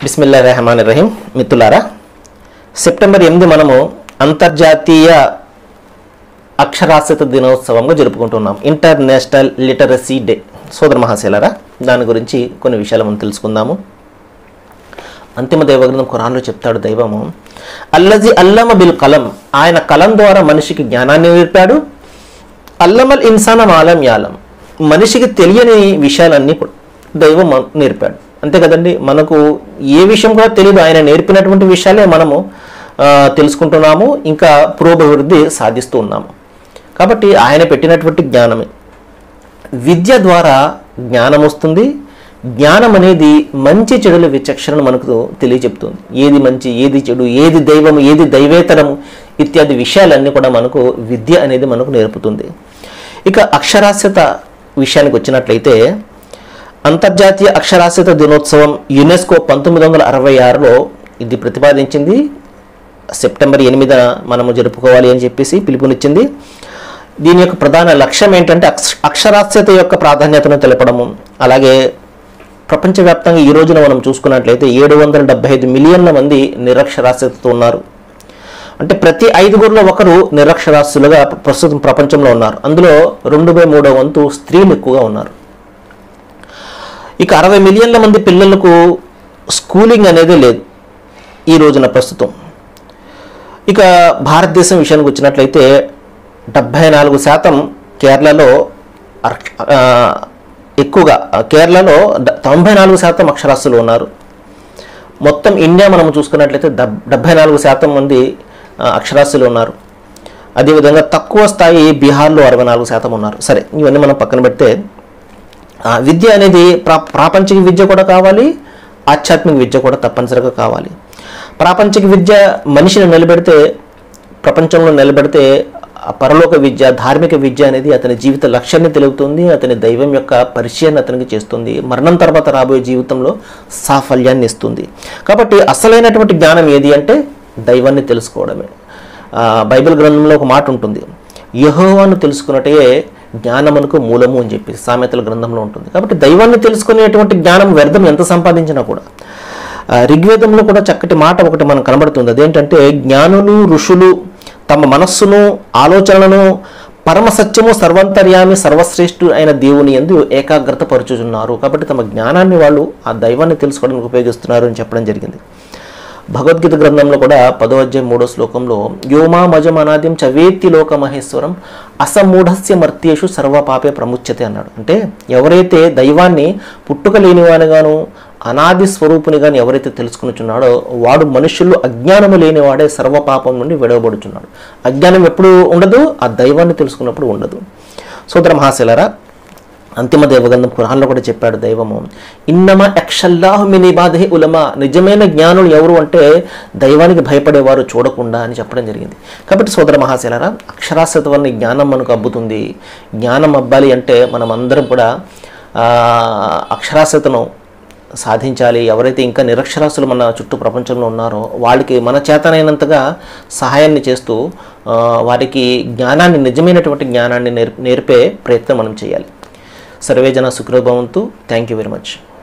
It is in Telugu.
బిస్మిల్లా రెహమాన్ రహీం మిత్రులారా సెప్టెంబర్ ఎనిమిది మనము అంతర్జాతీయ అక్షరాస్యత దినోత్సవంగా జరుపుకుంటున్నాం ఇంటర్నేషనల్ లిటరసీ డే సోదర మహాశైలరా దాని గురించి కొన్ని విషయాలు మనం తెలుసుకుందాము అంతిమ దైవగ్రంథం ఖురాన్లో చెప్తాడు దైవము అల్లజి అల్లమ బిల్ కలం ఆయన కలం ద్వారా మనిషికి జ్ఞానాన్ని నేర్పాడు అల్లమల్ ఇన్సాన మాలం యాలం మనిషికి తెలియని విషయాలన్నీ కూడా దైవం మన- నేర్పాడు అంతే కదండి మనకు ఏ విషయం కూడా తెలియదు ఆయన నేర్పినటువంటి విషయాలే మనము ఆ, తెలుసుకుంటున్నాము ఇంకా పురోభివృద్ధి సాధిస్తూ ఉన్నాము కాబట్టి ఆయన పెట్టినటువంటి జ్ఞానమే విద్య ద్వారా జ్ఞానం వస్తుంది జ్ఞానం అనేది మంచి చెడుల విచక్షణను మనకు తెలియచెప్తుంది ఏది మంచి ఏది చెడు ఏది దైవం ఏది దైవేతరము ఇత్యాది విషయాలన్నీ కూడా మనకు విద్య అనేది మనకు నేర్పుతుంది ఇక అక్షరాస్యత విషయానికి వచ్చినట్లయితే అంతర్జాతీయ అక్షరాస్యత దినోత్సవం యునెస్కో పంతొమ్మిది వందల అరవై ఆరులో ఇది ప్రతిపాదించింది సెప్టెంబర్ ఎనిమిదిన మనము జరుపుకోవాలి అని చెప్పేసి పిలుపునిచ్చింది దీని యొక్క ప్రధాన లక్ష్యం ఏంటంటే అక్ష అక్షరాస్యత యొక్క ప్రాధాన్యతను తెలపడము అలాగే ప్రపంచవ్యాప్తంగా ఈ రోజున మనం చూసుకున్నట్లయితే ఏడు వందల డెబ్బై ఐదు మిలియన్ల మంది నిరక్షరాస్యతతో ఉన్నారు అంటే ప్రతి ఐదుగురిలో ఒకరు నిరక్షరాస్యులుగా ప్రస్తుతం ప్రపంచంలో ఉన్నారు అందులో రెండు బై మూడో వంతు స్త్రీలు ఎక్కువగా ఉన్నారు ఇక అరవై మిలియన్ల మంది పిల్లలకు స్కూలింగ్ అనేది లేదు ఈ రోజున ప్రస్తుతం ఇక భారతదేశం విషయానికి వచ్చినట్లయితే డెబ్భై నాలుగు శాతం కేరళలో అర్- ఆ, ఎక్కువగా ఆ, కేరళలో డ- తొంభై నాలుగు శాతం అక్షరాస్యులు ఉన్నారు మొత్తం ఇండియా మనం చూసుకున్నట్లయితే డబ్ డెబ్భై నాలుగు శాతం మంది ఆ, అక్షరాస్యులు ఉన్నారు అదేవిధంగా తక్కువ స్థాయి బీహార్లో అరవై నాలుగు శాతం ఉన్నారు సరే ఇవన్నీ మనం పక్కన పెడితే ఆ, విద్య అనేది ప్రా ప్రాపంచిక విద్య కూడా కావాలి ఆధ్యాత్మిక విద్య కూడా తప్పనిసరిగా కావాలి ప్రాపంచిక విద్య మనిషిని నిలబెడితే ప్రపంచంలో నిలబెడితే ఆ పరలోక విద్య ధార్మిక విద్య అనేది అతని జీవిత లక్ష్యాన్ని తెలుపుతుంది అతని దైవం యొక్క పరిచయాన్ని అతనికి చేస్తుంది మరణం తర్వాత రాబోయే జీవితంలో సాఫల్యాన్ని ఇస్తుంది కాబట్టి అసలైనటువంటి జ్ఞానం ఏది అంటే దైవాన్ని తెలుసుకోవడమే ఆ, బైబిల్ గ్రంథంలో ఒక మాట ఉంటుంది యహోవాను తెలుసుకున్నట్టే జ్ఞానమునకు మూలము అని చెప్పి సామెతల గ్రంథంలో ఉంటుంది కాబట్టి దైవాన్ని తెలుసుకునేటువంటి జ్ఞానం వ్యర్థం ఎంత సంపాదించినా కూడా ఆ, ఋగ్వేదంలో కూడా చక్కటి మాట ఒకటి మనకు కనబడుతుంది అదేంటంటే జ్ఞానులు ఋషులు తమ మనస్సును ఆలోచనలను పరమ సత్యము సర్వంతర్యామి సర్వశ్రేష్ఠు అయిన దేవుని ఎందు ఏకాగ్రత పరుచుచున్నారు కాబట్టి తమ జ్ఞానాన్ని వాళ్ళు ఆ దైవాన్ని తెలుసుకోవడానికి ఉపయోగిస్తున్నారు అని చెప్పడం జరిగింది భగవద్గీత గ్రంథంలో కూడా పదో అధ్యాయం మూడో శ్లోకంలో వ్యోమా మజం అనాద్యం చవేత్తి లోక మహేశ్వరం అసమూఢస్య మర్త్యేషు సర్వపాపే ప్రముచ్యతే అన్నాడు అంటే ఎవరైతే దైవాన్ని పుట్టుక లేనివానిగాను అనాది స్వరూపుని గాని ఎవరైతే తెలుసుకునిచున్నాడో వాడు మనుషుల్లో అజ్ఞానము లేనివాడే సర్వపాపం నుండి విడవబడుచున్నాడు అజ్ఞానం ఎప్పుడు ఉండదు ఆ దైవాన్ని తెలుసుకున్నప్పుడు ఉండదు సోదర మహాశిలరా అంతిమ దేవగంధం ఖురాన్లో కూడా చెప్పాడు దైవము ఇన్నమ యక్షల్లాహు మిని బాధే ఉలమా నిజమైన జ్ఞానులు ఎవరు అంటే దైవానికి భయపడేవారు చూడకుండా అని చెప్పడం జరిగింది కాబట్టి సోదర మహాశైలరా అక్షరాస్యత వల్ల జ్ఞానం మనకు అబ్బుతుంది జ్ఞానం అబ్బాలి అంటే మనం అందరం కూడా ఆ, అక్షరాస్యతను సాధించాలి ఎవరైతే ఇంకా నిరక్షరాస్యులు మన చుట్టూ ప్రపంచంలో ఉన్నారో వాళ్ళకి మన చేతనైనంతగా సహాయాన్ని చేస్తూ ఆ, వారికి జ్ఞానాన్ని నిజమైనటువంటి జ్ఞానాన్ని నేర్ నేర్పే ప్రయత్నం మనం చేయాలి సర్వేజన సుఖభవంతు థ్యాంక్ యూ వెరీ మచ్